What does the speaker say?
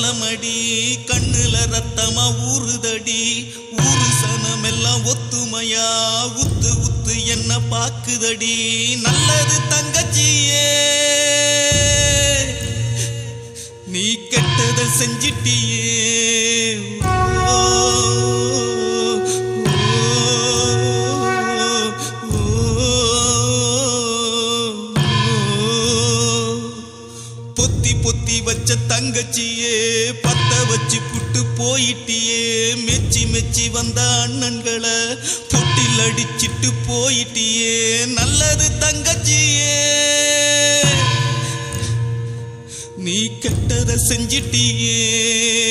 அவலமடி கண்ணுல ரத்தமா ஊறுதடி ஊரு சனமெல்லாம் ஒத்துமையா உத்து உத்து என்ன பாக்குதடி நல்லது தங்கச்சியே நீ கெட்டத செஞ்சிட்டியே ஓ, ஓ, ஓ. பொத்தி பொத்தி வச்ச தங்கச்சியே பத்த வச்சு புட்டு போயிட்டியே மெச்சி மெச்சி வந்த அண்ணன்களை தொட்டில் அடிச்சிட்டு போயிட்டியே நல்லது தங்கச்சியே நீ கெட்டத செஞ்சிட்டியே